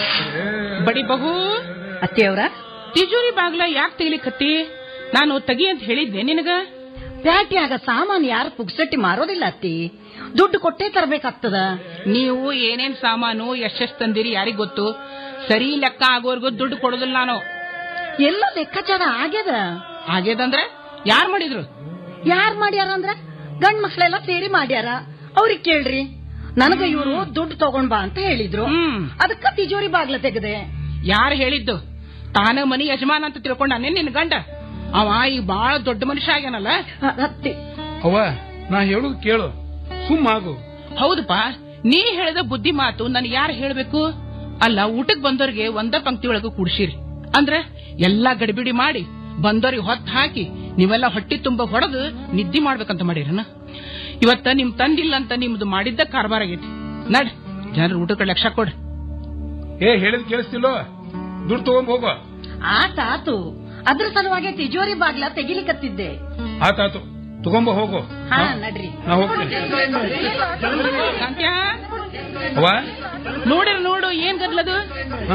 ಬಡಿ ಬಹು ಅತ್ತೆಯವ್ರ ತಿಜೋರಿ ಬಾಗ್ಲ ಯಾಕೆ ತೆಗಿಲಿಕತ್ತಿ ನಾನು ತೆಗಿ ಅಂತ ಹೇಳಿದ್ದೆ ನಿನಗ ಪ್ಯಾಟ್ಯಾಗ ಸಾಮಾನು ಯಾರು ಪುಗ್ಸಟ್ಟಿ ಮಾರೋದಿಲ್ಲ ಅತ್ತಿ ದುಡ್ಡು ಕೊಟ್ಟೇ ತರಬೇಕಾಗ್ತದ ನೀವು ಏನೇನ್ ಸಾಮಾನು ಎಷ್ಟೆಷ್ಟು ತಂದಿರಿ ಯಾರಿಗ್ ಗೊತ್ತು ಸರಿ ಲೆಕ್ಕ ಆಗೋರ್ಗು ದುಡ್ಡು ಕೊಡೋದಿಲ್ಲ ನಾನು ಎಲ್ಲ ಲೆಕ್ಕಾಚಾರ ಆಗ್ಯದ ಆಗ್ಯದಂದ್ರೆ ಯಾರ್ ಮಾಡಿದ್ರು ಯಾರ್ ಮಾಡ್ಯಾರ ಅಂದ್ರ ಗಂಡ್ ಮಕ್ಳೆಲ್ಲ ಸೇರಿ ಮಾಡ್ಯಾರ ಅವ್ರಿಗೆ ಕೇಳ್ರಿ ನನಗ ಇವರು ದುಡ್ಡು ತಗೊಂಡ್ ಬಾ ಅಂತ ಹೇಳಿದ್ರು ಹ್ಮ್ ಅದಕ್ಕ ತಿಜೋರಿ ಬಾಗ್ಲ ತೆಗದೆ ಯಾರು ಹೇಳಿದ್ದು ತಾನ ಮನಿ ಯಜಮಾನ ಅಂತ ತಿಳ್ಕೊಂಡಾನೆ ನಿನ್ ಗಂಡ ಅವ ಈಗ ಬಾಳ ದೊಡ್ಡ ಮನುಷ್ಯ ಆಗ್ಯಾನಲ್ಲ ಅ- ಅತ್ತಿ ಅವ್ವ ನಾ ಹೇಳುದು ಕೇಳು ಸುಮ್ಮಾಗು ಹೌದಪ್ಪ ನೀ ಹೇಳಿದ ಬುದ್ಧಿ ಮಾತು ನನ್ ಯಾರು ಹೇಳ್ಬೇಕು ಅಲ್ಲ ಊಟಕ್ ಬಂದವ್ರಿಗೆ ಒಂದ ಪಂಕ್ತಿ ಒಳಗ ಕೂಡ್ಸಿರಿ ಅಂದ್ರ ಎಲ್ಲಾ ಗಡಿಬಿಡಿ ಮಾಡಿ ಬಂದವ್ರಿಗೆ ಹೊತ್ತು ಹಾಕಿ ನೀವೆಲ್ಲ ಹೊಟ್ಟಿ ತುಂಬ ಹೊಡೆದು ನಿದ್ದೆ ಮಾಡ್ಬೇಕಂತ ಮಾಡಿರನ ಇವತ್ತ ನಿಮ್ ತಂದಿಲ್ಲ ಅಂತ ನಿಮ್ದು ಮಾಡಿದ್ದ ಕಾರ್ಬಾರ್ ಆಗೈತಿ ನಡ್ ಜನರ ಊಟಕ್ಕೆ ಲಕ್ಷ ಕೊಡ್ ಏ ಹೇಳಿದ್ ಕೇಳಿಸ್ತಿಲ್ಲೋ ದುಡ್ಡು ತಗೊಂಡ್ ಹೋಗೋ ಆತ ಆತು ಅದ್ರ ಸಲುವಾಗಿ ತಿಜೋರಿ ಬಾಗ್ಲ ತೆಗಿಲಿಕತ್ತಿದ್ದೆ ಆತಾತು ತಗೊಂಬ ಹೋಗು ಹಾ ನಡ್ರಿ ನಾ ಹೋಗ್ತೇನೆ ಕಾಂತ್ಯ ಅವ್ವ ನೋಡಿರ ನೋಡು ಏನ್ ಗದ್ಲದು ಹಾ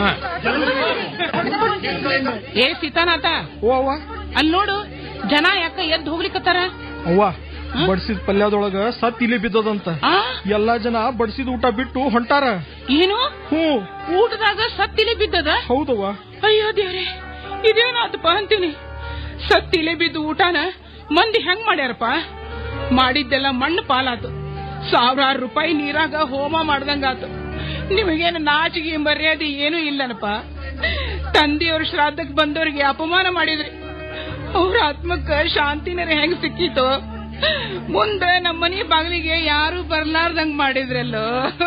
ಏ ಸೀತಾನಾಥ ಓ ಅವ್ವ ಅಲ್ಲಿ ನೋಡು ಜನ ಯಾಕ ಎದ್ದು ಹೋಗ್ಲಿಕತ್ತಾರ ಅವ್ವ ಬಡ್ಸಿದ ಪಲ್ಯದೊಳಗ ಸತ್ ಇಲಿ ಬಿದ್ದದಂತ ಆ ಎಲ್ಲಾ ಜನ ಬಡ್ಸಿದ ಊಟ ಬಿಟ್ಟು ಹೊಂಟಾರ ಏನು ಹ್ಞೂ ಊಟದಾಗ ಸತ್ತಿಲೆ ಬಿದ್ದದ ಹೌದವ್ವ ಅಯ್ಯೋ ದೇವ್ರೆ ಇದೇನಾತಪ್ಪ ಅಂತೀನಿ ಸತ್ತಿಲೆ ಬಿದ್ದು ಊಟನ ಮಂದಿ ಹೆಂಗ್ ಮಾಡ್ಯಾರಪ್ಪ ಮಾಡಿದ್ದೆಲ್ಲ ಮಣ್ಣು ಪಾಲಾತು ಸಾವಿರಾರು ರೂಪಾಯಿ ನೀರಾಗ ಹೋಮ ಮಾಡ್ದಂಗಾತು ನಿಮಗೇನು ನಾಚಿಗೆ ಮರ್ಯಾದೆ ಏನೂ ಇಲ್ಲನಪ್ಪ ತಂದೆಯವ್ರ ಶ್ರಾದ್ದಕ್ಕೆ ಬಂದವ್ರಿಗೆ ಅಪಮಾನ ಮಾಡಿದ್ರಿ ಅವ್ರ ಆತ್ಮಕ್ಕ ಶಾಂತಿನರ ಹೆಂಗ್ ಸಿಕ್ಕಿತು ಮುಂದೆ ನಮ್ಮನೆ ಬಾಗಿಲಿಗೆ ಯಾರು ಬರ್ಲಾರ್ದಂಗ್ ಮಾಡಿದ್ರಲ್ಲೋ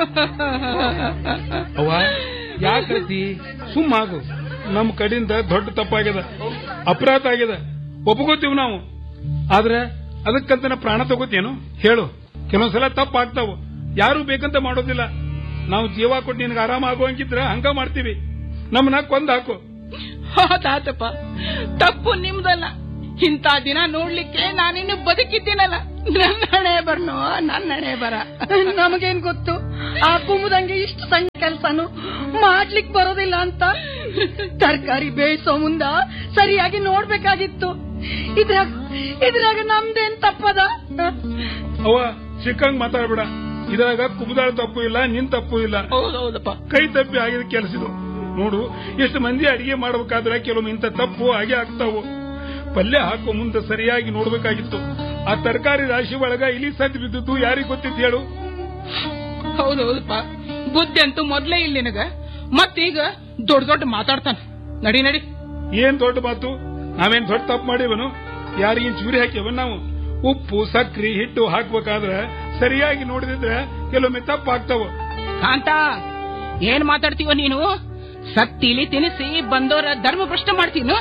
ಅವ್ವ ಯಾಕತಿ ಸುಮ್ಮಾಗು ನಮ್ ಕಡೆಯಿಂದ ದೊಡ್ಡ ತಪ್ಪಾಗ್ಯದ ಅಪರಾಧ ಆಗ್ಯದ ಒಪ್ಕೋತೀವಿ ನಾವು ಆದ್ರೆ ಅದಕ್ಕಂತ ನಾ ಪ್ರಾಣ ತಗೋತೇನು ಹೇಳು ಕೆಲವೊಂದ್ಸಲ ತಪ್ಪು ಆಗ್ತಾವು ಯಾರು ಬೇಕಂತ ಮಾಡೋದಿಲ್ಲ ನಾವು ಜೀವ ಕೊಟ್ಟು ನಿನಗೆ ಆರಾಮ ಆಗೋಂಗಿದ್ರ ಹಂಗ ಮಾಡ್ತೀವಿ ನಮ್ಮನ್ನ ಕೊಂದ್ ಹಾಕು ಹೌದಾತಪ್ಪ ತಪ್ಪು ನಿಮ್ದಲ್ಲ ಇಂಥ ದಿನ ನೋಡ್ಲಿಕ್ಕೆ ನಾನಿನ್ನು ಬದುಕಿದ್ದೀನಲ್ಲ ನನ್ನ ಹಣೆ ಬರ್ನೋ ನನ್ನ ಹಣೆ ಬರ ನಮಗೇನ್ ಗೊತ್ತು ಆ ಕುಂಬದಂಗೆ ಇಷ್ಟು ಸಣ್ಣ ಕೆಲ್ಸನು ಮಾಡ್ಲಿಕ್ ಬರೋದಿಲ್ಲ ಅಂತ ತರಕಾರಿ ಬೇಯಿಸೋ ಮುಂದ ಸರಿಯಾಗಿ ನೋಡ್ಬೇಕಾಗಿತ್ತು ಇದ್ರಾಗ ಇದ್ರಾಗ ನಮ್ದೇನ್ ತಪ್ಪದ ಅವ ಸಿಕ್ಕಂಗ್ ಮಾತಾಡ್ಬೇಡ ಇದ್ರಾಗ ಕುಬುದಾಳ ತಪ್ಪು ಇಲ್ಲ ನಿನ್ ತಪ್ಪು ಇಲ್ಲ ಹೌದೌದಪ್ಪ ಕೈ ತಪ್ಪಿ ಆಗಿದ ಕೆಲಸದು ನೋಡು ಎಷ್ಟು ಮಂದಿ ಅಡಿಗೆ ಮಾಡ್ಬೇಕಾದ್ರೆ ಕೆಲವೊಮ್ಮೆ ಇಂಥ ತಪ್ಪು ಹಾಗೆ ಆಗ್ತಾವು ಪಲ್ಯ ಹಾಕೋ ಮುಂದೆ ಸರಿಯಾಗಿ ನೋಡ್ಬೇಕಾಗಿತ್ತು ಆ ತರಕಾರಿ ರಾಶಿ ಒಳಗ ಇಲಿ ಸದ್ದು ಬಿದ್ದದ್ದು ಯಾರಿಗ್ ಗೊತ್ತಿತ್ತು ಹೇಳು ಹೌದೌದಪ್ಪ ಬುದ್ಧಿ ಅಂತೂ ಮೊದ್ಲೇ ಇಲ್ಲ ನಿನಗ ಮತ್ತೀಗ ದೊಡ್ಡ ದೊಡ್ಡ ಮಾತಾಡ್ತಾನ ನಡಿ ನಡಿ ಏನ್ ದೊಡ್ಡ ಮಾತು ನಾವೇನ್ ದೊಡ್ಡ ತಪ್ಪು ಮಾಡಿವನು ಯಾರಿಗಿನ್ ಚೂರಿ ಹಾಕ್ಯವ ನಾವು ಉಪ್ಪು ಸಕ್ರಿ ಹಿಟ್ಟು ಹಾಕ್ಬೇಕಾದ್ರೆ ಸರಿಯಾಗಿ ನೋಡಿದ್ರೆ ಕೆಲವೊಮ್ಮೆ ತಪ್ಪು ಆಗ್ತಾವ ಕಾಂತ ಏನ್ ಮಾತಾಡ್ತೀವ ನೀನು ಸತ್ತಿಲಿ ತಿನಿಸಿ ಬಂದವರ ಧರ್ಮ ಭ್ರಷ್ಟ ಮಾಡ್ತೀನು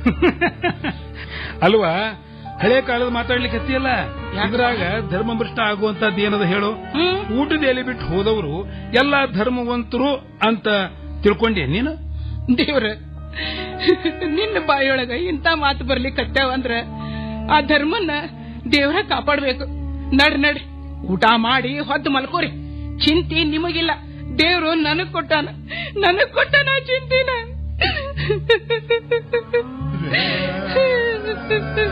ಅಲ್ವಾ ಹಳೆ ಕಾಲದ ಮಾತಾಡ್ಲಿಕ್ಕೆ ಹತ್ತಿಯಲ್ಲ ಇದ್ರಾಗ ಧರ್ಮಭ್ರಷ್ಟ ಆಗುವಂತದ್ದು ಏನದ ಹೇಳು ಹ್ಮ್ ಊಟದ ಎಲೆ ಬಿಟ್ಟು ಹೋದವರು ಎಲ್ಲಾ ಧರ್ಮವಂತರು ಅಂತ ತಿಳ್ಕೊಂಡೆ ನೀನು ದೇವ್ರ ನಿನ್ನ ಬಾಯಿಯೊಳಗ ಇಂತ ಮಾತು ಬರ್ಲಿಕ್ಕೆ ಅಂದ್ರ ಆ ಧರ್ಮನ್ನ ದೇವ್ರ ಕಾಪಾಡ್ಬೇಕು ನಡ್ ನಡ್ ಊಟ ಮಾಡಿ ಹೊದ್ದು ಮಲ್ಕೋರಿ ಚಿಂತಿ ನಿಮಗಿಲ್ಲ ದೇವ್ರು ನನಗ್ ಕೊಟ್ಟಾನ ನನಗ್ ಕೊಟ್ಟಾನ ಚಿಂತಿನ